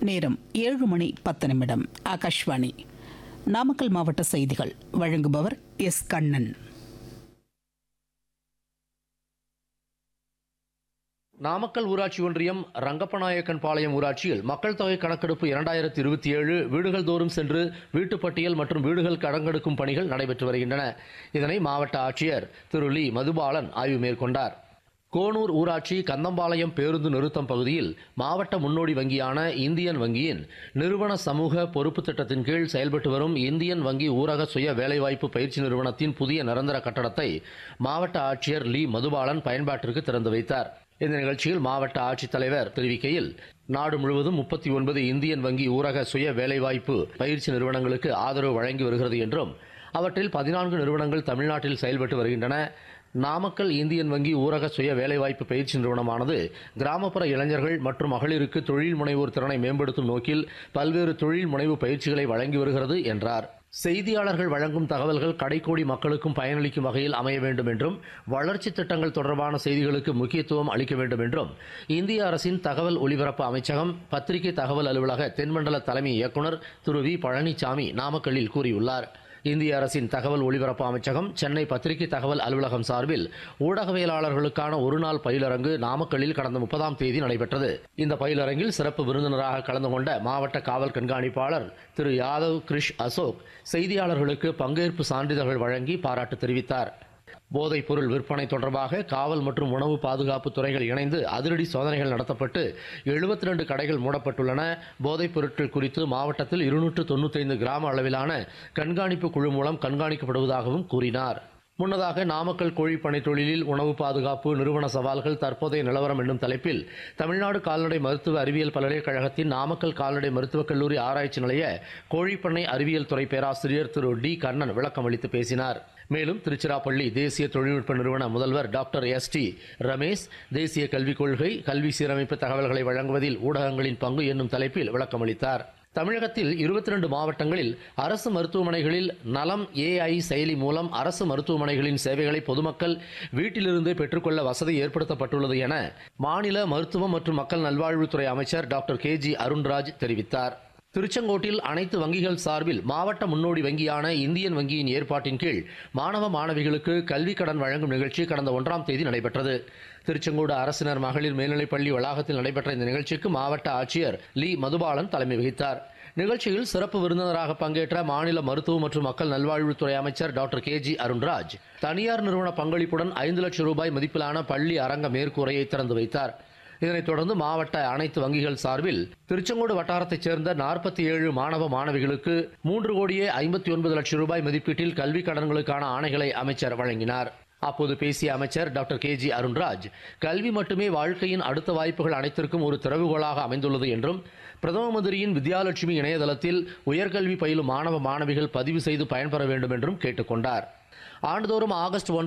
நேரம் ஏழு மணி பத்து நிமிடம் ஆகாஷ்வாணி நாமக்கல் மாவட்ட செய்திகள் வழங்குபவர் எஸ் கண்ணன் நாமக்கல் ஊராட்சி ஒன்றியம் ரங்கப்பநாயக்கன் பாளையம் ஊராட்சியில் மக்கள் தொகை கணக்கெடுப்பு இரண்டாயிரத்தி இருபத்தி ஏழு வீடுகள் தோறும் சென்று வீட்டுப் பட்டியல் மற்றும் வீடுகள் கணக்கெடுக்கும் பணிகள் நடைபெற்று வருகின்றன இதனை மாவட்ட ஆட்சியர் திரு லீ மதுபாலன் ஆய்வு மேற்கொண்டார் கோனூர் ஊராட்சி கந்தம்பாளையம் பேருந்து நிறுத்தம் பகுதியில் மாவட்ட முன்னோடி வங்கியான இந்தியன் வங்கியின் நிறுவன சமூக பொறுப்பு திட்டத்தின் கீழ் செயல்பட்டு வரும் இந்தியன் வங்கி ஊரக சுய வேலைவாய்ப்பு பயிற்சி நிறுவனத்தின் புதிய நிரந்தர கட்டடத்தை மாவட்ட ஆட்சியர் லீ மதுபாலன் பயன்பாட்டிற்கு திறந்து வைத்தார் இந்த நிகழ்ச்சியில் மாவட்ட ஆட்சித்தலைவர் தெரிவிக்கையில் நாடு முழுவதும் முப்பத்தி ஒன்பது இந்தியன் வங்கி ஊரக சுய வேலைவாய்ப்பு பயிற்சி நிறுவனங்களுக்கு ஆதரவு வழங்கி வருகிறது என்றும் அவற்றில் பதினான்கு நிறுவனங்கள் தமிழ்நாட்டில் செயல்பட்டு வருகின்றன நாமக்கல் இந்தியன் வங்கி ஊரக சுய வேலைவாய்ப்பு பயிற்சி நிறுவனமானது கிராமப்புற இளைஞர்கள் மற்றும் மகளிருக்கு தொழில் முனைவோர் திறனை மேம்படுத்தும் நோக்கில் பல்வேறு தொழில் முனைவு பயிற்சிகளை வழங்கி வருகிறது என்றார் செய்தியாளர்கள் வழங்கும் தகவல்கள் கடைக்கோடி மக்களுக்கும் பயனளிக்கும் வகையில் அமைய வேண்டும் என்றும் வளர்ச்சி திட்டங்கள் தொடர்பான செய்திகளுக்கு முக்கியத்துவம் அளிக்க வேண்டும் என்றும் இந்திய அரசின் தகவல் ஒலிபரப்பு அமைச்சகம் பத்திரிகை தகவல் அலுவலக தென்மண்டல தலைமை இயக்குனர் திரு வி பழனிசாமி நாமக்கல்லில் கூறியுள்ளார் இந்திய அரசின் தகவல் ஒலிபரப்பு அமைச்சகம் சென்னை பத்திரிகை தகவல் அலுவலகம் சார்பில் ஊடகவியலாளர்களுக்கான ஒருநாள் பயிலரங்கு நாமக்கல்லில் கடந்த முப்பதாம் தேதி நடைபெற்றது இந்த பயிலரங்கில் சிறப்பு விருந்தினராக கலந்து கொண்ட மாவட்ட காவல் கண்காணிப்பாளர் திரு யாதவ் கிரிஷ் அசோக் செய்தியாளர்களுக்கு பங்கேற்பு சான்றிதழ்கள் வழங்கி பாராட்டு தெரிவித்தார் போதைப் பொருள் விற்பனை தொடர்பாக காவல் மற்றும் உணவு பாதுகாப்பு துறைகள் இணைந்து அதிரடி சோதனைகள் நடத்தப்பட்டு எழுபத்தி ரெண்டு கடைகள் மூடப்பட்டுள்ளன போதைப் பொருட்கள் குறித்து மாவட்டத்தில் இருநூற்று தொண்ணூத்தைந்து கிராம அளவிலான கண்காணிப்பு குழு மூலம் கண்காணிக்கப்படுவதாகவும் கூறினார் முன்னதாக நாமக்கல் கோழிப்பனை தொழிலில் உணவு பாதுகாப்பு நிறுவன சவால்கள் தற்போதைய நிலவரம் என்னும் தலைப்பில் தமிழ்நாடு கால்நடை மருத்துவ அறிவியல் பல்கலைக்கழகத்தின் நாமக்கல் கால்நடை மருத்துவக் கல்லூரி ஆராய்ச்சி நிலைய கோழிப்பண்ணை அறிவியல் துறை பேராசிரியர் திரு டி கண்ணன் விளக்கம் அளித்து பேசினார் மேலும் திருச்சிராப்பள்ளி தேசிய தொழில்நுட்ப நிறுவன முதல்வர் டாக்டர் எஸ் டி ரமேஷ் தேசிய கல்விக் கொள்கை கல்வி சீரமைப்பு தகவல்களை வழங்குவதில் ஊடகங்களின் பங்கு என்னும் தலைப்பில் விளக்கமளித்தார் தமிழகத்தில் இருபத்தி ரெண்டு மாவட்டங்களில் அரசு மருத்துவமனைகளில் நலம் ஏஐ செயலி மூலம் அரசு மருத்துவமனைகளின் சேவைகளை பொதுமக்கள் வீட்டிலிருந்தே பெற்றுக்கொள்ள வசதி ஏற்படுத்தப்பட்டுள்ளது என மாநில மருத்துவம் மற்றும் மக்கள் நல்வாழ்வுத்துறை அமைச்சர் டாக்டர் கே ஜி அருண்ராஜ் தெரிவித்தார் திருச்செங்கோட்டில் அனைத்து வங்கிகள் சார்பில் மாவட்ட முன்னோடி வங்கியான இந்தியன் வங்கியின் ஏற்பாட்டின் கீழ் மாணவ மாணவிகளுக்கு கல்விக் கடன் வழங்கும் நிகழ்ச்சி கடந்த ஒன்றாம் தேதி நடைபெற்றது திருச்செங்கோடு அரசினர் மகளிர் மேல்நிலைப்பள்ளி வளாகத்தில் நடைபெற்ற இந்த நிகழ்ச்சிக்கு மாவட்ட ஆட்சியர் லீ மதுபாலன் தலைமை வகித்தார் நிகழ்ச்சியில் சிறப்பு விருந்தினராக பங்கேற்ற மாநில மருத்துவ மற்றும் மக்கள் நல்வாழ்வுத்துறை அமைச்சர் டாக்டர் கே ஜி அருண்ராஜ் தனியார் நிறுவன பங்களிப்புடன் ஐந்து லட்சம் ரூபாய் மதிப்பிலான பள்ளி அரங்க மேற்கூரையை திறந்து வைத்தார் இதனைத் தொடர்ந்து மாவட்ட அனைத்து வங்கிகள் சார்பில் திருச்செங்கோடு வட்டாரத்தைச் சேர்ந்த நாற்பத்தி ஏழு மாணவ மாணவிகளுக்கு மூன்று கோடியே ஐம்பத்தி ஒன்பது லட்சம் ரூபாய் மதிப்பீட்டில் கல்விக் கடன்களுக்கான ஆணைகளை அமைச்சர் வழங்கினார் அப்போது பேசிய அமைச்சர் டாக்டர் கே ஜி அருண்ராஜ் கல்வி மட்டுமே வாழ்க்கையின் அடுத்த வாய்ப்புகள் அனைத்திற்கும் ஒரு திறவுகோலாக அமைந்துள்ளது என்றும் பிரதம மந்திரியின் வித்யாலட்சுமி இணையதளத்தில் உயர்கல்வி பயிலும் மாணவ மாணவிகள் பதிவு செய்து பயன்பெற வேண்டும் என்றும் கேட்டுக்கொண்டார் ஆண்டுதோறும் ஆகஸ்ட் ஒன்று